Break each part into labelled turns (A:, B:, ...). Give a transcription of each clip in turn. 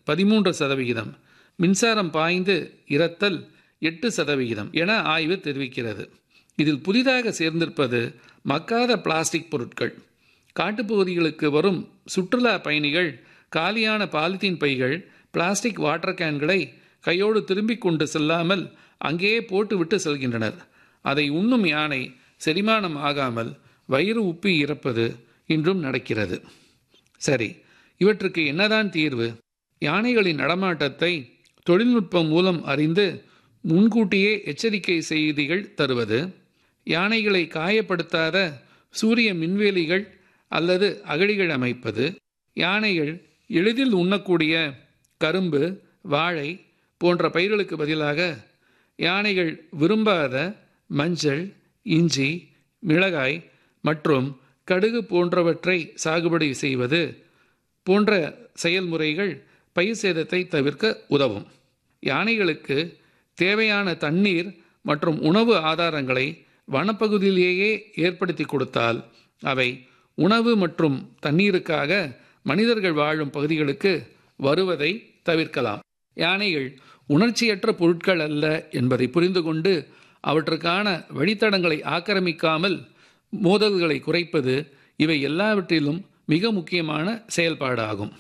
A: பதிமூன்று சதவிகிதம் மின்சாரம் பாய்ந்து இறத்தல் எட்டு சதவிகிதம் என ஆய்வு தெரிவிக்கிறது இதில் புதிதாக சேர்ந்திருப்பது மக்காத பிளாஸ்டிக் பொருட்கள் காட்டுப்பகுதிகளுக்கு வரும் சுற்றுலா பயணிகள் காலியான பாலித்தீன் பைகள் பிளாஸ்டிக் வாட்டர் கேன்களை கையோடு திரும்பிக் கொண்டு செல்லாமல் அங்கேயே போட்டுவிட்டு செல்கின்றனர் அதை உண்ணும் யானை செரிமானம் ஆகாமல் வயிறு உப்பி இறப்பது இன்றும் நடக்கிறது சரி இவற்றுக்கு என்னதான் தீர்வு யானைகளின் நடமாட்டத்தை தொழில்நுட்பம் மூலம் அறிந்து முன்கூட்டியே எச்சரிக்கை செய்திகள் தருவது யானைகளை காயப்படுத்தாத சூரிய மின்வேலிகள் அல்லது அகழிகள் அமைப்பது யானைகள் எளிதில் உண்ணக்கூடிய கரும்பு வாழை போன்ற பயிர்களுக்கு பதிலாக யானைகள் விரும்பாத மஞ்சள் இஞ்சி மிளகாய் மற்றும் கடுகு போன்றவற்றை சாகுபடி செய்வது போன்ற செயல்முறைகள் பயிர் சேதத்தை தவிர்க்க உதவும் யானைகளுக்கு தேவையான தண்ணீர் மற்றும் உணவு ஆதாரங்களை வனப்பகுதியிலேயே ஏற்படுத்தி கொடுத்தால் அவை உணவு மற்றும் தண்ணீருக்காக மனிதர்கள் வாழும் பகுதிகளுக்கு வருவதை தவிர்க்கலாம் யானைகள் உணர்ச்சியற்ற பொருட்கள் அல்ல என்பதை புரிந்து கொண்டு அவற்றுக்கான வழித்தடங்களை ஆக்கிரமிக்காமல் மோதல்களை குறைப்பது இவை எல்லாவற்றிலும் மிக முக்கியமான செயல்பாடாகும்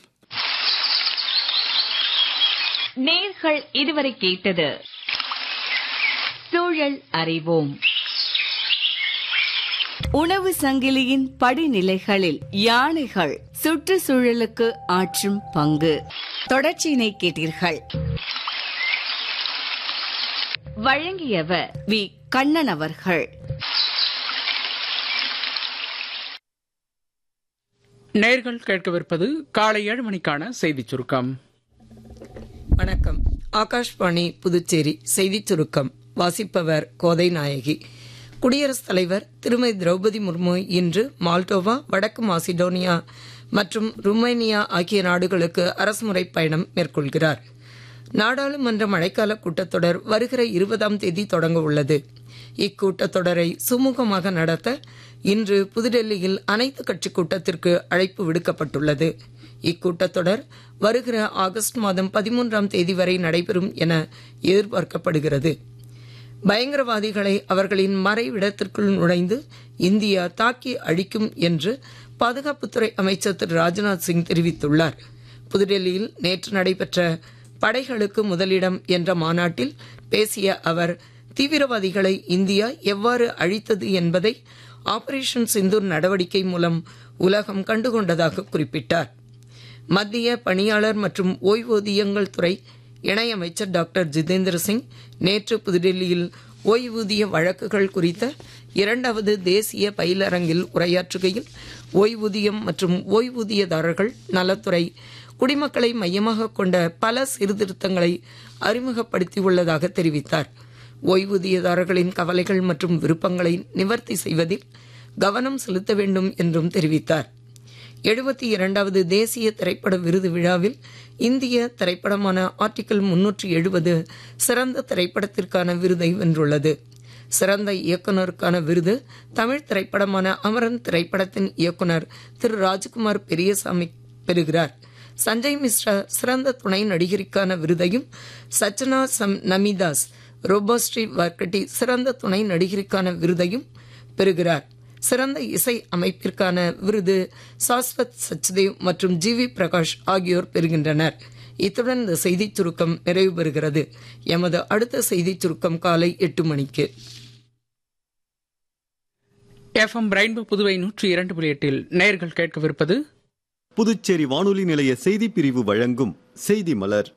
B: நேர்கள் இதுவரை கேட்டது சூழல் அறிவோம் உணவு சங்கிலியின் படிநிலைகளில் யானைகள் சுற்றுச்சூழலுக்கு ஆற்றும் பங்கு தொடர்ச்சியினை கேட்டீர்கள் வழங்கியவர் வி கண்ணன் அவர்கள்
C: நேர்கள் கேட்கவிருப்பது காலை ஏழு மணிக்கான செய்திச் சுருக்கம்
D: வணக்கம் ஆகாஷ்வாணி புதுச்சேரி செய்திச் சுருக்கம் வாசிப்பவர் கோதை நாயகி குடியரசுத் தலைவர் திருமதி திரௌபதி முர்மு இன்று மால்டோவா வடக்கு மாசிடோனியா மற்றும் ருமேனியா ஆகிய நாடுகளுக்கு அரசுமுறை பயணம் மேற்கொள்கிறார் நாடாளுமன்ற மழைக்கால கூட்டத்தொடர் வருகிற இருபதாம் தேதி தொடங்க உள்ளது இக்கூட்டத்தொடரை சுமூகமாக நடத்த இன்று புதுடெல்லியில் அனைத்து கட்சி கூட்டத்திற்கு அழைப்பு விடுக்கப்பட்டுள்ளது இக்கூட்டத்தொடர் வருகிற ஆகஸ்ட் மாதம் பதிமூன்றாம் தேதி வரை நடைபெறும் என எதிர்பார்க்கப்படுகிறது பயங்கரவாதிகளை அவர்களின் மறைவிடத்திற்குள் நுழைந்து இந்தியா தாக்கி அழிக்கும் என்று பாதுகாப்புத்துறை அமைச்சர் திரு ராஜ்நாத் சிங் தெரிவித்துள்ளார் புதுடெல்லியில் நேற்று நடைபெற்ற படைகளுக்கு முதலிடம் என்ற மாநாட்டில் பேசிய அவர் தீவிரவாதிகளை இந்தியா எவ்வாறு அழித்தது என்பதை ஆபரேஷன் சிந்தூர் நடவடிக்கை மூலம் உலகம் கண்டுகொண்டதாக குறிப்பிட்டார் மத்திய பணியாளர் மற்றும் ஓய்வூதியங்கள் துறை இணையமைச்சர் டாக்டர் ஜிதேந்திர சிங் நேற்று புதுடெல்லியில் ஓய்வூதிய வழக்குகள் குறித்த இரண்டாவது தேசிய பயிலரங்கில் உரையாற்றுகையில் ஓய்வூதியம் மற்றும் ஓய்வூதியதாரர்கள் நலத்துறை குடிமக்களை மையமாக கொண்ட பல சீர்திருத்தங்களை அறிமுகப்படுத்தியுள்ளதாக தெரிவித்தார் ஓய்வூதியதாரர்களின் கவலைகள் மற்றும் விருப்பங்களை நிவர்த்தி செய்வதில் கவனம் செலுத்த வேண்டும் என்றும் தெரிவித்தார் எழுபத்தி இரண்டாவது தேசிய திரைப்பட விருது விழாவில் இந்திய திரைப்படமான ஆர்டிகிள் முன்னூற்றி எழுபது சிறந்த திரைப்படத்திற்கான விருதை வென்றுள்ளது சிறந்த இயக்குனருக்கான விருது தமிழ் திரைப்படமான அமரன் திரைப்படத்தின் இயக்குனர் திரு ராஜ்குமார் பெரியசாமி பெறுகிறார் சஞ்சய் மிஸ்ரா சிறந்த துணை நடிகருக்கான விருதையும் சச்சனா சம் நமிதாஸ் ரோபோஸ்ரீ வர்க்கட்டி சிறந்த துணை நடிகருக்கான விருதையும் பெறுகிறார் சிறந்த இசை அமைப்பிற்கான விருது சாஸ்வத் சச்தேவ் மற்றும் ஜி வி பிரகாஷ் ஆகியோர் பெறுகின்றனர் இத்துடன் இந்த செய்திச் சுருக்கம் நிறைவு பெறுகிறது எமது அடுத்த செய்திச் சுருக்கம் காலை எட்டு மணிக்கு
C: எஃப்எம் ரெயின்போ புதுவை நூற்றி இரண்டு புள்ளி எட்டில் நேர்கள் கேட்கவிருப்பது
E: புதுச்சேரி வானொலி நிலைய செய்திப் பிரிவு வழங்கும் செய்தி மலர்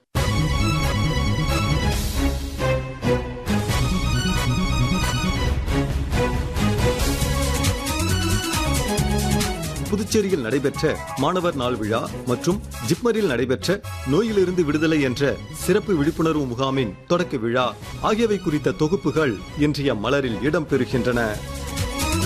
E: புதுச்சேரியில் நடைபெற்ற மாணவர் நாள் விழா மற்றும் ஜிப்மரில் நடைபெற்ற நோயிலிருந்து விடுதலை என்ற சிறப்பு விழிப்புணர்வு முகாமின் தொடக்க விழா ஆகியவை குறித்த தொகுப்புகள் இன்றைய மலரில் இடம்பெறுகின்றன